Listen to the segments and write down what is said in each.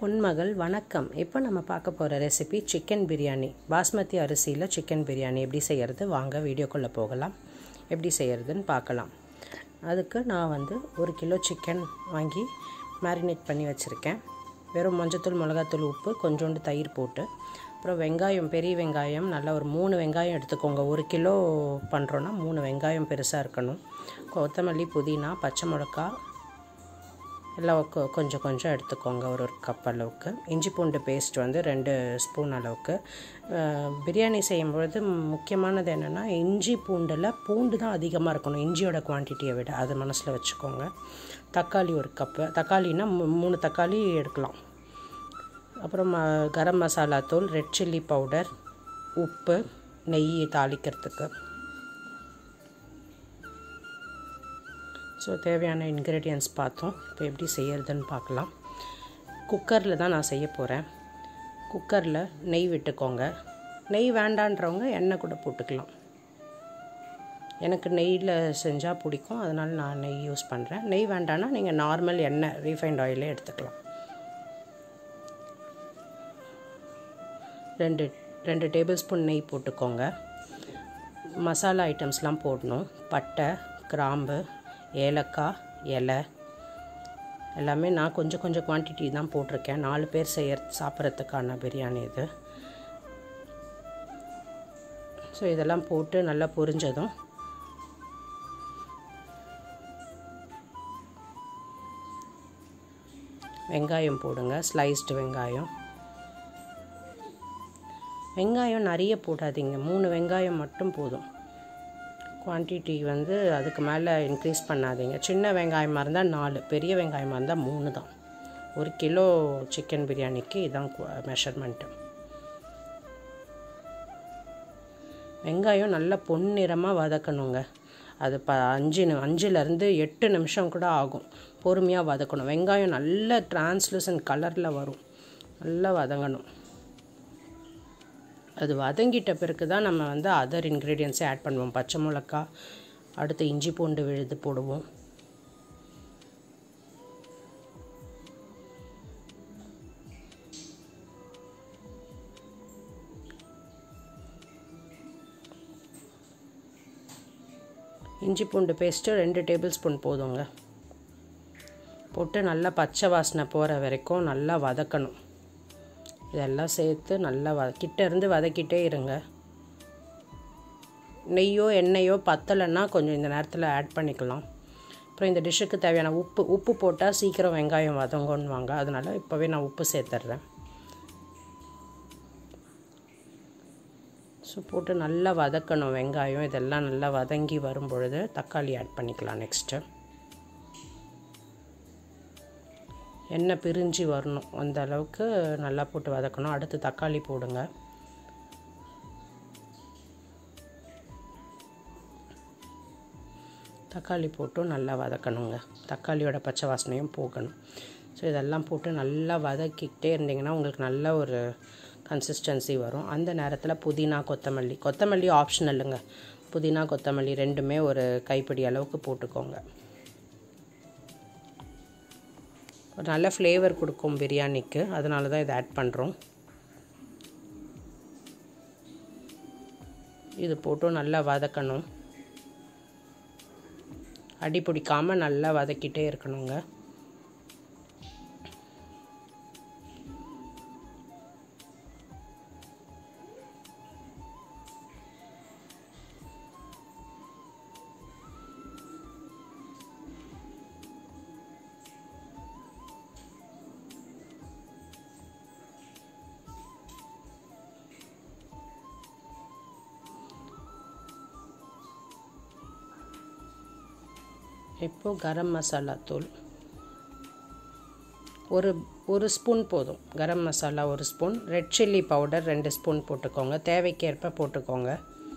பொன்மகள் வணக்கம் இப்போ நம்ம பார்க்க போகிற ரெசிபி சிக்கன் பிரியாணி பாஸ்மதி அரிசியில் சிக்கன் பிரியாணி எப்படி செய்கிறது வாங்க வீடியோக்குள்ளே போகலாம் எப்படி செய்கிறதுன்னு பார்க்கலாம் அதுக்கு நான் வந்து ஒரு கிலோ சிக்கன் வாங்கி மேரினேட் பண்ணி வச்சுருக்கேன் வெறும் மஞ்சத்தூள் மிளகாத்தூள் உப்பு கொஞ்சோண்டு தயிர் போட்டு அப்புறம் வெங்காயம் பெரிய வெங்காயம் நல்லா ஒரு மூணு வெங்காயம் எடுத்துக்கோங்க ஒரு கிலோ பண்ணுறோன்னா மூணு வெங்காயம் பெருசாக இருக்கணும் கொத்தமல்லி புதினா பச்சை மிளகா எல்லாம் கொ- கொஞ்சம் கொஞ்சம் எடுத்துக்கோங்க ஒரு ஒரு கப் அளவுக்கு இஞ்சி பூண்டு பேஸ்ட் வந்து ரெண்டு ஸ்பூன் அளவுக்கு அஹ், பிரியாணி செய்யும்பொழுது முக்கியமானது என்னென்னா இஞ்சி பூண்டில் பூண்டு தான் அதிகமாக இருக்கணும் இஞ்சியோட குவான்டிட்டியை விட அதை மனசில் வச்சுக்கோங்க தக்காளி ஒரு கப்பு தக்காளினா மூ- மூணு தக்காளி எடுக்கலாம் அப்புறம் ம- கரம் மசாலா தூள் ரெட் சில்லி பவுடர் உப்பு நெய் தாளிக்கிறதுக்கு ஸோ தேவையான இன்க்ரீடியன்ஸ் பார்த்தோம் இப்போ எப்படி செய்யறதுன்னு பார்க்கலாம் குக்கரில் தான் நான் செய்ய போகிறேன் குக்கரில் நெய் விட்டுக்கோங்க நெய் வேண்டான்றவங்க எண்ணெய் கூட போட்டுக்கலாம் எனக்கு நெய்யில் செஞ்சால் பிடிக்கும் அதனால் நான் நெய் யூஸ் பண்ணுறேன் நெய் வேண்டான்னா நீங்கள் நார்மல் எண்ணெய் ரீஃபைண்ட் ஆயிலே எடுத்துக்கலாம் ரெண்டு ரெண்டு டேபிள் ஸ்பூன் நெய் போட்டுக்கோங்க மசாலா ஐட்டம்ஸ்லாம் போடணும் பட்டை கிராம்பு ஏலக்காய் இலை எல்லாமே நான் கொஞ்சம் கொஞ்சம் குவான்டிட்டி தான் போட்டிருக்கேன் நாலு பேர் செய்ய சாப்பிட்றதுக்கான பிரியாணி இது ஸோ இதெல்லாம் போட்டு நல்லா பொரிஞ்சதும் வெங்காயம் போடுங்க ஸ்லைஸ்டு வெங்காயம் வெங்காயம் நிறைய போடாதீங்க மூணு வெங்காயம் மட்டும் போதும் குவான்டிட்டி வந்து அதுக்கு மேலே இன்க்ரீஸ் பண்ணாதீங்க சின்ன வெங்காயமாக இருந்தால் நாலு பெரிய வெங்காயமாக இருந்தால் மூணு தான் ஒரு கிலோ சிக்கன் பிரியாணிக்கு இதான் மெஷர்மெண்ட்டு வெங்காயம் நல்லா பொன்னிறமாக வதக்கணுங்க அது ப அஞ்சு நி- அஞ்சுலேருந்து எட்டு நிமிஷம் கூட ஆகும் பொறுமையாக வதக்கணும் வெங்காயம் நல்ல டிரான்ஸ்லூசன்ட் கலரில் வரும் நல்லா வதங்கணும் அது வதங்கிட்ட பிறகு தான் நம்ம வந்து அதர் இன்க்ரீடியன்ஸை ஆட் பண்ணுவோம் பச்சை மிளகா அடுத்து இஞ்சி பூண்டு விழுது போடுவோம் இஞ்சி பூண்டு பேஸ்ட்டு ரெண்டு டேபிள் ஸ்பூன் போதுங்க போட்டு நல்லா பச்சை வாசனை போகிற வரைக்கும் நல்லா வதக்கணும் இதெல்லாம் சேர்த்து நல்லா வத கிட்ட இருந்து வதக்கிட்டே இருங்க நெய்யோ எண்ணெயோ பத்தலைன்னா கொஞ்சம் இந்த நேரத்தில் ஆட் பண்ணிக்கலாம் அப்புறம் இந்த டிஷ்ஷுக்கு தேவையான உப்பு உப்பு போட்டால் சீக்கிரம் வெங்காயம் வதங்கும்னுவாங்க அதனால இப்போவே நான் உப்பு சேர்த்துட்றேன் ஸோ போட்டு நல்லா வதக்கணும் வெங்காயம் இதெல்லாம் நல்லா வதங்கி வரும் பொழுது தக்காளி ஆட் பண்ணிக்கலாம் நெக்ஸ்ட்டு எண்ணெய் பிரிஞ்சு வரணும் அந்த அளவுக்கு நல்லா போட்டு வதக்கணும் அடுத்து தக்காளி போடுங்க தக்காளி போட்டும் நல்லா வதக்கணுங்க தக்காளியோட பச்சை வாசனையும் போகணும் ஸோ இதெல்லாம் போட்டு நல்லா வதக்கிக்கிட்டே இருந்தீங்கன்னா உங்களுக்கு நல்ல ஒரு கன்சிஸ்டன்சி வரும் அந்த நேரத்தில் புதினா கொத்தமல்லி கொத்தமல்லி ஆப்ஷனலுங்க புதினா கொத்தமல்லி ரெண்டுமே ஒரு கைப்பிடி அளவுக்கு போட்டுக்கோங்க ஒரு நல்ல ஃப்ளேவர் கொடுக்கும் பிரியாணிக்கு அதனால தான் இதை ஆட் பண்ணுறோம் இது போட்டும் நல்லா வதக்கணும் அடி பிடிக்காமல் நல்லா வதக்கிட்டே இருக்கணுங்க இப்போது கரம் மசாலா தூள் ஒரு ஒரு ஸ்பூன் போதும் கரம் மசாலா ஒரு ஸ்பூன் ரெட் சில்லி பவுடர் ரெண்டு ஸ்பூன் போட்டுக்கோங்க தேவைக்கேற்ப போட்டுக்கோங்க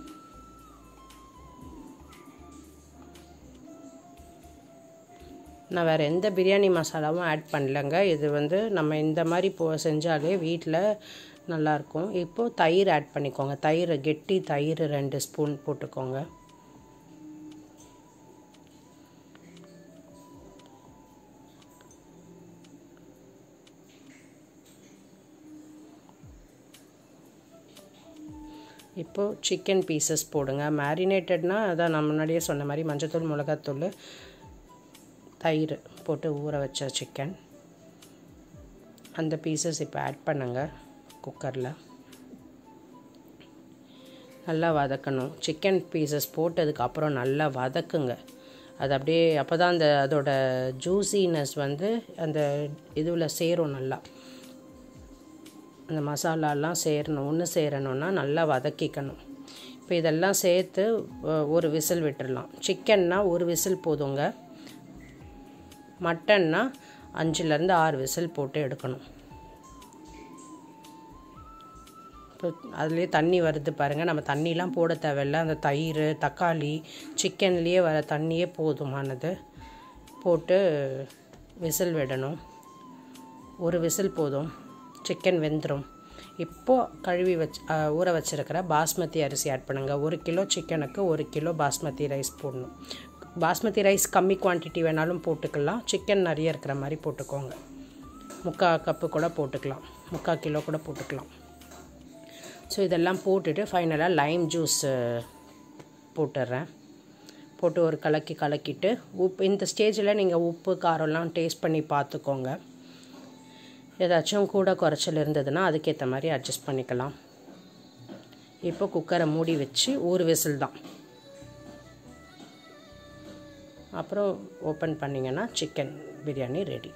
நான் வேறு எந்த பிரியாணி மசாலாவும் ஆட் பண்ணலங்க இது வந்து நம்ம இந்த மாதிரி போ செஞ்சாலே வீட்டில் நல்லாயிருக்கும் இப்போது தயிர் ஆட் பண்ணிக்கோங்க தயிர் கெட்டி தயிர் ரெண்டு ஸ்பூன் போட்டுக்கோங்க இப்போது சிக்கன் பீசஸ் போடுங்க மேரினேட்டட்னா அதான் நான் முன்னாடியே சொன்ன மாதிரி மஞ்சத்தூள் மிளகாத்தூள் தயிர் போட்டு ஊற வச்ச சிக்கன் அந்த பீசஸ் இப்போ ஆட் பண்ணுங்க குக்கரில் நல்லா வதக்கணும் சிக்கன் பீசஸ் போட்டதுக்கப்புறம் நல்லா வதக்குங்க அது அப்படியே அப்போ தான் அந்த அதோட ஜூசினஸ் வந்து அந்த இதுவில் சேரும் நல்லா அந்த மசாலாலாம் சேரணும் ஒன்று சேரணுன்னா நல்லா வதக்கிக்கணும் இப்போ இதெல்லாம் சேர்த்து ஒரு விசில் விட்டுடலாம் சிக்கன்னா ஒரு விசில் போதுங்க மட்டன்னா அஞ்சுலேருந்து ஆறு விசில் போட்டு எடுக்கணும் இப்போ அதுலேயே தண்ணி வருது பாருங்கள் நம்ம தண்ணிலாம் போட தேவையில்ல அந்த தயிர் தக்காளி சிக்கன்லேயே வர தண்ணியே போதுமானது போட்டு விசில் விடணும் ஒரு விசில் போதும் சிக்கன் வெந்துடும் இப்போது கழுவி வச் ஊற வச்சுருக்கிற பாஸ்மதி அரிசி ஆட் பண்ணுங்கள் ஒரு கிலோ சிக்கனுக்கு ஒரு கிலோ பாஸ்மதி ரைஸ் போடணும் பாஸ்மதி ரைஸ் கம்மி குவான்டிட்டி வேணாலும் போட்டுக்கலாம் சிக்கன் நிறைய இருக்கிற மாதிரி போட்டுக்கோங்க முக்கால் கப்பு கூட போட்டுக்கலாம் முக்கால் கிலோ கூட போட்டுக்கலாம் ஸோ இதெல்லாம் போட்டுட்டு ஃபைனலாக லைம் ஜூஸ் போட்டுடுறேன் போட்டு ஒரு கலக்கி கலக்கிட்டு உப்பு இந்த ஸ்டேஜில் நீங்கள் உப்பு காரம்லாம் டேஸ்ட் பண்ணி பார்த்துக்கோங்க ஏதாச்சும் கூட குறைச்சல் இருந்ததுன்னா அதுக்கேற்ற மாதிரி அட்ஜஸ்ட் பண்ணிக்கலாம் இப்போ குக்கரை மூடி வச்சு ஒரு விசில் தான் அப்புறம் ஓப்பன் பண்ணிங்கன்னா சிக்கன் பிரியாணி ரெடி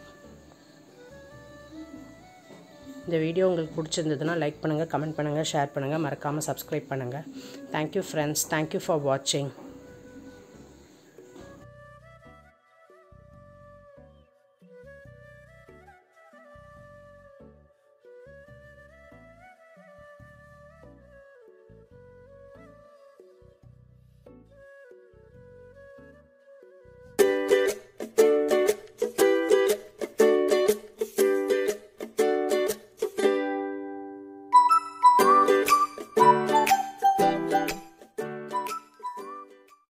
இந்த வீடியோ உங்களுக்கு பிடிச்சிருந்ததுன்னா லைக் பண்ணுங்கள் கமெண்ட் பண்ணுங்கள் ஷேர் பண்ணுங்கள் மறக்காமல் சப்ஸ்கிரைப் பண்ணுங்கள் தேங்க்யூ ஃப்ரெண்ட்ஸ் தேங்க்யூ ஃபார் வாட்சிங்